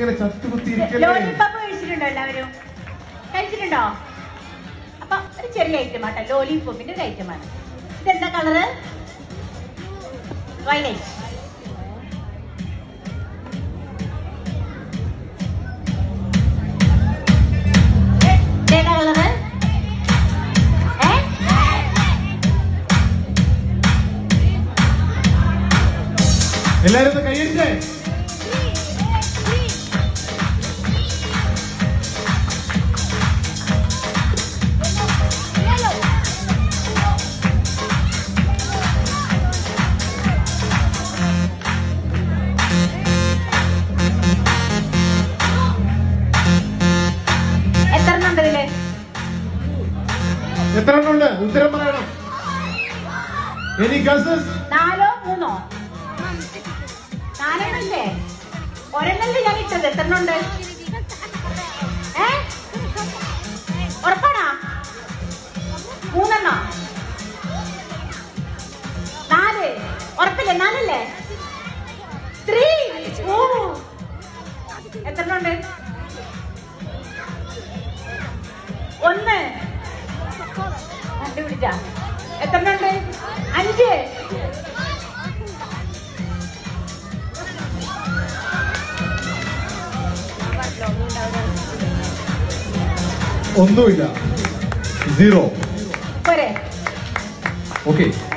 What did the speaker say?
ഇങ്ങനെ ചത്തുകുത്തിയിരിക്കല്ലേ ലോലിപോപ്പ് കഴിച്ചിട്ടുണ്ടോ എല്ലാവരും കഴിച്ചിട്ടുണ്ടോ അപ്പൊ ഒരു ചെറിയ ഐറ്റം ആട്ടോ ലോലിപോപ്പിന്റെ ഒരു ഐറ്റമാണ് ഇതെന്താ കളറ് വയലറ്റ് ഏതാ കളറ് ഏ എല്ലാരും ഒന്ന് കൈയടിച്ചേ എത്ര എണ്ണം ഉണ്ട് ഇതില് എത്ര എണ്ണം ഉണ്ട് ഉത്തരം പറയണം എനി ഗസസ് നാലോ മൂന്നോ നാലെണ്ണല്ലേ ഒരെണ്ണല്ലേ ഞാൻ ഇട്ടത് എത്ര എണ്ണം ഉണ്ട് ഏ ഉറപ്പാണോ മൂന്നെണ്ണോ നാല് ഉറപ്പില്ലേ നാലല്ലേ ത്രീ ഓ എത്ര എണ്ണം ഉണ്ട് ഒന്ന് കണ്ടുപിടിച്ച എത്ര എണ്ണം ഉണ്ട് അഞ്ച് ഒന്നുമില്ല സീറോ പോരെ ഓക്കെ